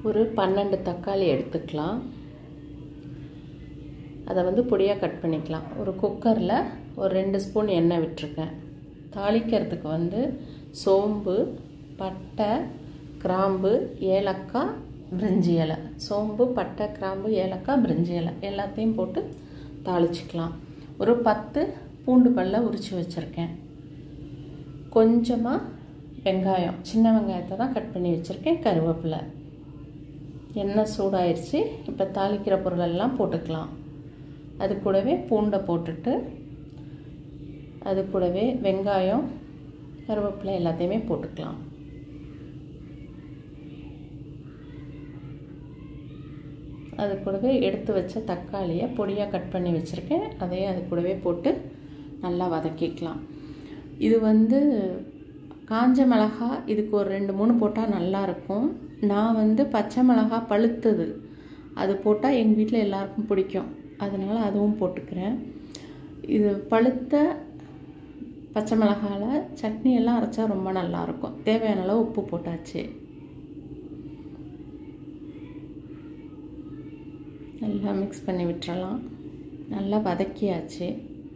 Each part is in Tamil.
ஒரு பன்னெண்டு தக்காளி எடுத்துக்கலாம் அதை வந்து பொடியாக கட் பண்ணிக்கலாம் ஒரு குக்கரில் ஒரு ரெண்டு ஸ்பூன் எண்ணெய் விட்டுருக்கேன் தாளிக்கிறதுக்கு வந்து சோம்பு பட்டை கிராம்பு ஏலக்காய் பிரிஞ்சி இலை சோம்பு பட்டை கிராம்பு ஏலக்காய் பிரிஞ்சி இலை எல்லாத்தையும் போட்டு தாளிச்சிக்கலாம் ஒரு பத்து பூண்டு பல்ல உரித்து வச்சுருக்கேன் கொஞ்சமாக வெங்காயம் சின்ன வெங்காயத்தை தான் கட் பண்ணி வச்சுருக்கேன் கருவேப்பிலை எண்ணெய் சூடாயிருச்சு இப்போ தாளிக்கிற பொருளெல்லாம் போட்டுக்கலாம் அது கூடவே பூண்டை போட்டுட்டு அது கூடவே வெங்காயம் கருவேப்பிலை எல்லாத்தையுமே போட்டுக்கலாம் அது கூடவே எடுத்து வச்ச தக்காளியை பொடியாக கட் பண்ணி வச்சுருக்கேன் அதையும் அது கூடவே போட்டு நல்லா வதக்கிக்கலாம் இது வந்து காஞ்ச மிளகா இதுக்கு ஒரு ரெண்டு மூணு போட்டால் நல்லாயிருக்கும் நான் வந்து பச்சை மிளகா பழுத்தது அது போட்டால் எங்கள் வீட்டில் எல்லாருக்கும் பிடிக்கும் அதனால் அதுவும் போட்டுக்கிறேன் இது பழுத்த பச்சை மிளகாவில் சட்னி எல்லாம் அரைச்சா ரொம்ப நல்லாயிருக்கும் தேவையான அளவு உப்பு போட்டாச்சு நல்லா மிக்ஸ் பண்ணி விட்டுறலாம் நல்லா வதக்கியாச்சு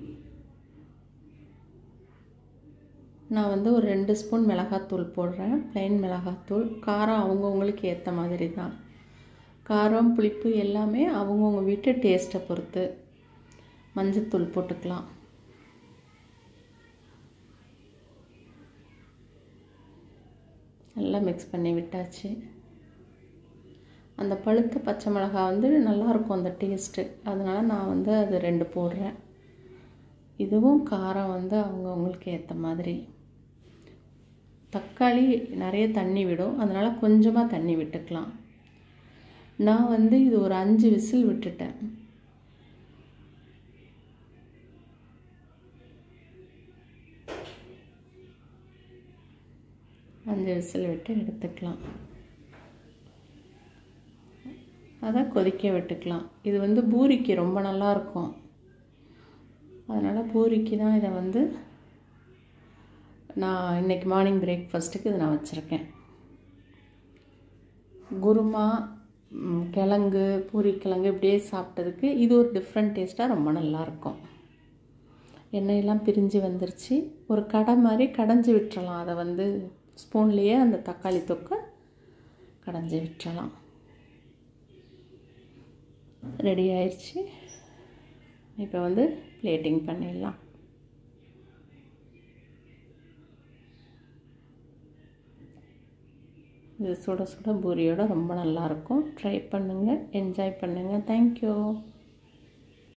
நான் வந்து ஒரு ரெண்டு ஸ்பூன் மிளகாத்தூள் போடுறேன் ப்ளைன் மிளகாத்தூள் காரம் அவங்கவுங்களுக்கு ஏற்ற மாதிரி தான் காரம் புளிப்பு எல்லாமே அவங்கவுங்க வீட்டு டேஸ்ட்டை பொறுத்து மஞ்சத்தூள் போட்டுக்கலாம் நல்லா மிக்ஸ் பண்ணி விட்டாச்சு அந்த பழுத்த பச்சை மிளகா வந்து நல்லாயிருக்கும் அந்த டேஸ்ட்டு அதனால் நான் வந்து அது ரெண்டு போடுறேன் இதுவும் காரம் வந்து அவங்கவுங்களுக்கு ஏற்ற மாதிரி தக்காளி நிறைய தண்ணி விடும் அதனால் கொஞ்சமாக தண்ணி விட்டுக்கலாம் நான் வந்து இது ஒரு அஞ்சு விசில் விட்டுட்டேன் அஞ்சு விசில் விட்டு எடுத்துக்கலாம் அதை கொதிக்க விட்டுக்கலாம் இது வந்து பூரிக்கு ரொம்ப நல்லாயிருக்கும் அதனால் பூரிக்கு தான் இதை வந்து நான் இன்றைக்கி மார்னிங் பிரேக்ஃபாஸ்ட்டுக்கு இதை நான் வச்சுருக்கேன் குருமா கிழங்கு பூரி கிழங்கு இப்படியே சாப்பிட்டதுக்கு இது ஒரு டிஃப்ரெண்ட் டேஸ்ட்டாக ரொம்ப நல்லாயிருக்கும் எண்ணெயெல்லாம் பிரிஞ்சு வந்துருச்சு ஒரு கடை மாதிரி கடைஞ்சி விட்டுறலாம் அதை வந்து ஸ்பூன்லேயே அந்த தக்காளி தொக்கை கடைஞ்சி விட்டுறலாம் ரெடி ஆயிடுச்சு இப்போ வந்து பிளேட்டிங் பண்ணிடலாம் இது சுட சுட பூரியோட ரொம்ப நல்லாயிருக்கும் ட்ரை பண்ணுங்கள் என்ஜாய் பண்ணுங்கள் தேங்க்யூ